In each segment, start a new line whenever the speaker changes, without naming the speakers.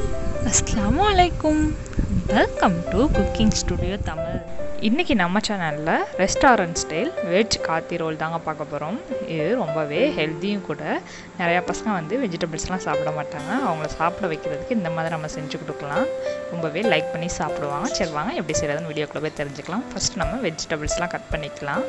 அஸ்ஸலாமு அலைக்கும் welcome to cooking studio Tamil இன்றைக்கி நம்ம சேனலில் restaurant style veg kathi roll தாங்க பார்க்க போகிறோம் இது ரொம்பவே ஹெல்த்தியும் கூட நிறையா பசங்க வந்து வெஜிடபிள்ஸ்லாம் சாப்பிட மாட்டாங்க அவங்கள சாப்பிட வைக்கிறதுக்கு இந்த மாதிரி நம்ம செஞ்சு கொடுக்கலாம் ரொம்பவே லைக் பண்ணி சாப்பிடுவாங்க சரி வாங்க எப்படி செய்கிறதுன்னு வீடியோக்குள்ளே போய் தெரிஞ்சுக்கலாம் ஃபஸ்ட் நம்ம வெஜிடபிள்ஸ்லாம் கட் பண்ணிக்கலாம்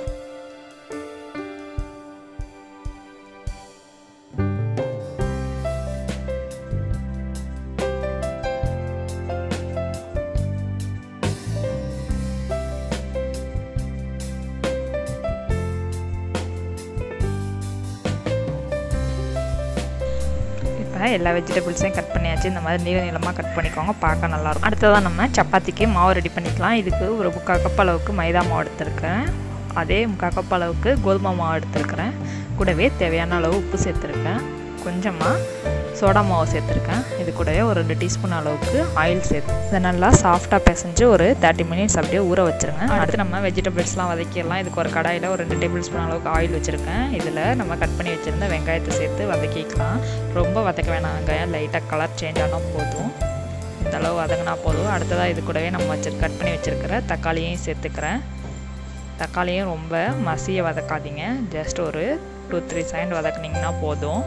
இப்போ எல்லா வெஜிடபிள்ஸையும் கட் பண்ணியாச்சு இந்த மாதிரி நீள நீளமாக கட் பண்ணிக்கோங்க பார்க்க நல்லாயிருக்கும் அடுத்ததான் நம்ம சப்பாத்திக்கு மாவு ரெடி பண்ணிக்கலாம் இதுக்கு ஒரு முக்கால் கப் அளவுக்கு மைதா மாவு எடுத்துருக்கேன் அதே முக்கால் கப் அளவுக்கு கோதுமை மாவு எடுத்துருக்கிறேன் கூடவே தேவையான அளவு உப்பு சேர்த்துருக்கேன் கொஞ்சமாக சோடா மாவு சேர்த்துருக்கேன் இது கூடவே ஒரு ரெண்டு டீஸ்பூன் அளவுக்கு ஆயில் சேர்த்து இதை நல்லா சாஃப்டாக பிசைஞ்சு ஒரு தேர்ட்டி மினிட்ஸ் அப்படியே ஊற வச்சுருங்க அடுத்து நம்ம வெஜிடபிள்ஸ்லாம் வதக்கிடலாம் இதுக்கு ஒரு கடாயில் ஒரு ரெண்டு டேபிள் ஸ்பூன் அளவுக்கு ஆயில் வச்சுருக்கேன் இதில் நம்ம கட் பண்ணி வச்சுருந்த வெங்காயத்தை சேர்த்து வதக்கிக்கலாம் ரொம்ப வதக்க வேணாம் வெங்காயம் லைட்டாக கலர் சேஞ்ச் ஆனால் போதும் இந்த அளவு வதங்கினா போதும் அடுத்ததாக இது கூடவே நம்ம வச்சு கட் பண்ணி வச்சுருக்கிற தக்காளியையும் சேர்த்துக்கிறேன் தக்காளியும் ரொம்ப மசிய வதக்காதீங்க ஜஸ்ட் ஒரு டூ த்ரீ செகண்ட் வதக்குனிங்கன்னா போதும்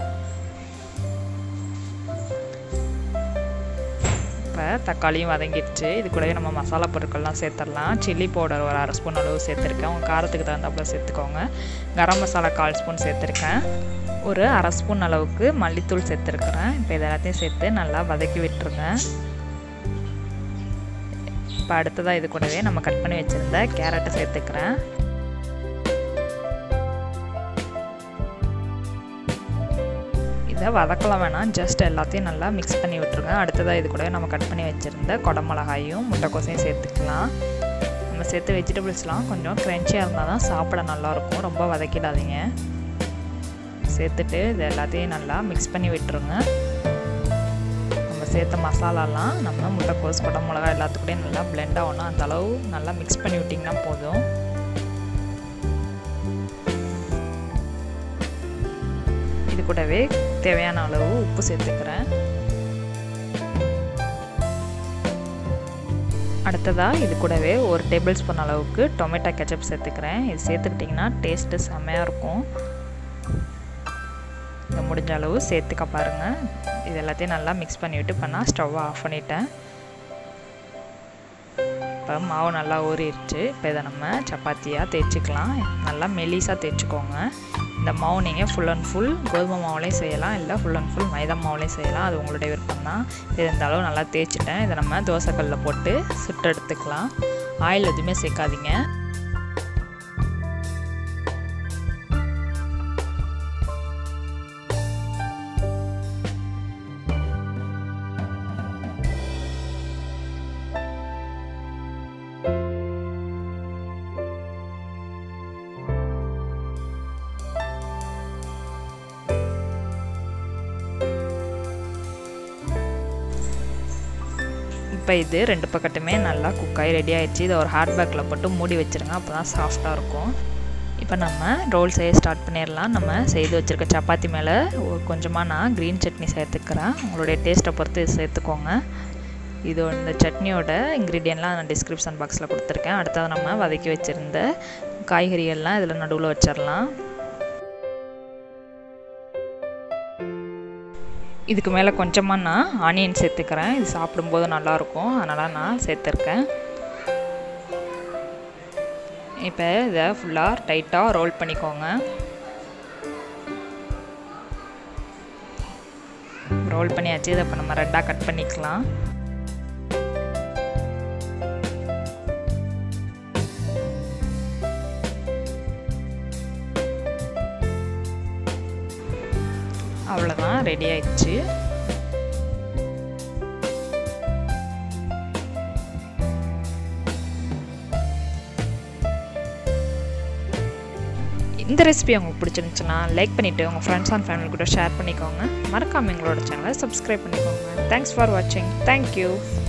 இப்போ தக்காளியும் வதங்கிடுச்சு இது கூடவே நம்ம மசாலா பொருட்கள்லாம் சேர்த்துடலாம் சில்லி பவுடர் ஒரு அரை ஸ்பூன் அளவு சேர்த்துருக்கேன் உங்கள் காரத்துக்கு தகுந்தாப்புல சேர்த்துக்கோங்க கரம் மசாலா கால் ஸ்பூன் சேர்த்துருக்கேன் ஒரு அரை ஸ்பூன் அளவுக்கு மல்லித்தூள் சேர்த்துருக்குறேன் இப்போ இது எல்லாத்தையும் சேர்த்து நல்லா வதக்கி விட்டுருங்க இப்போ அடுத்ததாக இது கூடவே நம்ம கட் பண்ணி வச்சுருந்த கேரட்டை சேர்த்துக்கிறேன் இதை வதக்கலாம் வேணாம் ஜஸ்ட் எல்லாத்தையும் நல்லா மிக்ஸ் பண்ணி விட்டுருங்க அடுத்ததாக இது கூட நம்ம கட் பண்ணி வச்சுருந்த குடமிளகாயும் முட்டைக்கோசையும் சேர்த்துக்கலாம் நம்ம சேர்த்து வெஜிடபிள்ஸ்லாம் கொஞ்சம் க்ரன்ச்சியாக இருந்தால் தான் சாப்பிட நல்லாயிருக்கும் ரொம்ப வதக்கிடாதீங்க சேர்த்துட்டு இது எல்லாத்தையும் நல்லா மிக்ஸ் பண்ணி விட்டுருங்க நம்ம சேர்த்த மசாலாலாம் நம்ம முட்டைக்கோஸ் குடமிளகா எல்லாத்துக்கூடையும் நல்லா பிளெண்ட் ஆகணும் அந்த அளவு நல்லா மிக்ஸ் பண்ணி விட்டிங்கன்னா போதும் இது கூடவே தேவையான அளவு உப்பு சேர்த்துக்கிறேன் அடுத்ததாக இது கூடவே ஒரு டேபிள் ஸ்பூன் அளவுக்கு டொமேட்டோ கெச்சப் சேர்த்துக்கிறேன் இது சேர்த்துக்கிட்டிங்கன்னா டேஸ்ட்டு செம்மையாக இருக்கும் இது முடிஞ்ச அளவு சேர்த்துக்க பாருங்கள் இது எல்லாத்தையும் நல்லா மிக்ஸ் பண்ணிவிட்டு பண்ணால் ஸ்டவ்வை ஆஃப் பண்ணிட்டேன் இப்போ மாவு நல்லா ஊறிடுச்சு இப்போ இதை நம்ம சப்பாத்தியாக தேய்ச்சிக்கலாம் நல்லா மெலிசாக தேய்ச்சிக்கோங்க இந்த மாவு நீங்கள் ஃபுல் அண்ட் ஃபுல் கோதுமை மாவுலேயும் செய்யலாம் இல்லை ஃபுல் அண்ட் ஃபுல் மைதா மாவுலேயும் செய்யலாம் அது உங்களுடைய விருப்பம் தான் இது இந்த அளவு நல்லா தேய்ச்சிட்டேன் இதை நம்ம தோசைக்கல்லில் போட்டு சுட்டு எடுத்துக்கலாம் ஆயில் எதுவுமே சேர்க்காதீங்க இப்போ இது ரெண்டு பக்கத்துமே நல்லா குக்காகி ரெடி ஆகிடுச்சு இதை ஒரு ஹாட் பேக்கில் போட்டு மூடி வச்சுருங்க அப்போ தான் சாஃப்டாக இருக்கும் இப்போ நம்ம ரோல் செய்ய ஸ்டார்ட் பண்ணிடலாம் நம்ம செய்து வச்சுருக்க சப்பாத்தி மேலே கொஞ்சமாக நான் க்ரீன் சட்னி சேர்த்துக்கிறேன் உங்களுடைய டேஸ்ட்டை பொறுத்து சேர்த்துக்கோங்க இது இந்த சட்னியோட இன்க்ரீடியன்ட்லாம் நான் டிஸ்கிரிப்ஷன் பாக்ஸில் கொடுத்துருக்கேன் அடுத்தது நம்ம வதக்கி வச்சுருந்த காய்கறிகள்லாம் இதில் நடுவில் வச்சிடலாம் இதுக்கு மேலே கொஞ்சமாக நான் ஆனியன் சேர்த்துக்கிறேன் இது சாப்பிடும்போது நல்லாயிருக்கும் அதனால் நான் சேர்த்துருக்கேன் இப்போ இதை ஃபுல்லாக டைட்டாக ரோல் பண்ணிக்கோங்க ரோல் பண்ணியாச்சு இதை இப்போ நம்ம ரெண்டாக கட் பண்ணிக்கலாம் அவ்வளோதான் ரெடி ஆயிடுச்சு இந்த ரெசிபி உங்களுக்கு பிடிச்சிருந்துச்சுன்னா லைக் பண்ணிவிட்டு உங்கள் ஃப்ரெண்ட்ஸ் அண்ட் ஃபேமிலி கூட ஷேர் பண்ணிக்கோங்க மறக்காமல் எங்களோட சேனலை சப்ஸ்கிரைப் பண்ணிக்கோங்க தேங்க்ஸ் ஃபார் வாட்சிங் தேங்க்யூ